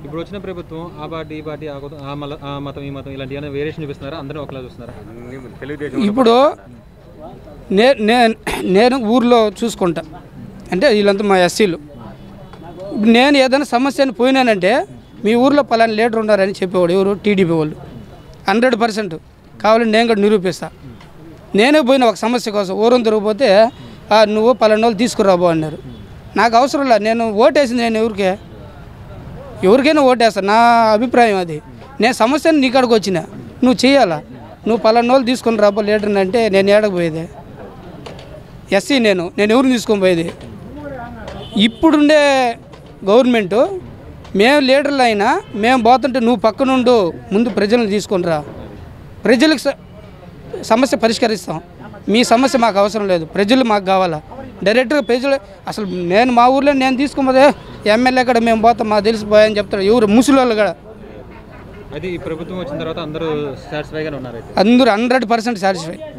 ఇప్పుడు వచ్చిన ప్రభుత్వం ఆ పార్టీ ఈ పార్టీ ఆ కులం, ఆ మల- ఆ మతం ఈ మతం ఇలాంటి ఏమైనా వేరియేషన్ చూపిస్తున్నారా అందరూ ఒకలా చూస్తున్నారా తెలుగుదేశం ఇప్పుడు నే నే- నేను ఊర్లో చూసుకుంటా అంటే వీళ్ళంతా మా ఎస్సీలు ఇప్పుడు నేను ఏదైనా సమస్యని పోయినానంటే మీ ఊర్లో పలానా లీడర్ ఉన్నారని చెప్పేవాడు ఎవరు టీడీపీ వాళ్ళు హండ్రెడ్ పర్సెంట్ కావాలని నేను కూడా నిరూపిస్తా నేనే పోయిన ఒక సమస్య కోసం ఊరం తిరిగిపోతే "ఆ, నువ్వు పలానా వాళ్ళు తీసుకురాబో అన్నారు నాకు అవసరం లేదు నేను ఓటేసింది నేను ఎవరికే ఎవరికైనా ఓటేస్తాను నా అభిప్రాయం అది నేను సమస్యను నీ కాడికి వచ్చిన నువ్వు చేయాలా నువ్వు పలానా వాళ్ళు తీసుకొని రాబో లీడర్ని అంటే నేను ఏడకు పోయేది ఎస్సీ నేను నేను ఎవరిని తీసుకొని పోయేది ఇప్పుడుండే గవర్నమెంటు మేము లీడర్లు అయినా మేము పోతుంటే నువ్వు పక్కనుండు ముందు ప్రజలను తీసుకొని రా ప్రజలకు స- సమస్య పరిష్కరిస్తాం మీ సమస్య మాకు అవసరం లేదు ప్రజలు మాకు కావాలా డైరెక్ట్గా ప్రజలు అసలు నేను మా ఊర్లో నేను తీసుకోమదే ఎమ్మెల్యే కూడా మేము పోతాం మాకు తెలిసిపోయాయని చెప్తారు ఎవరు ముసలి వాళ్ళు కూడా అయితే ఈ ప్రభుత్వం వచ్చిన తర్వాత అందరూ సాటిస్ఫైగానే ఉన్నారు అయితే అందరూ హండ్రెడ్ పర్సెంట్ సాటిస్ఫై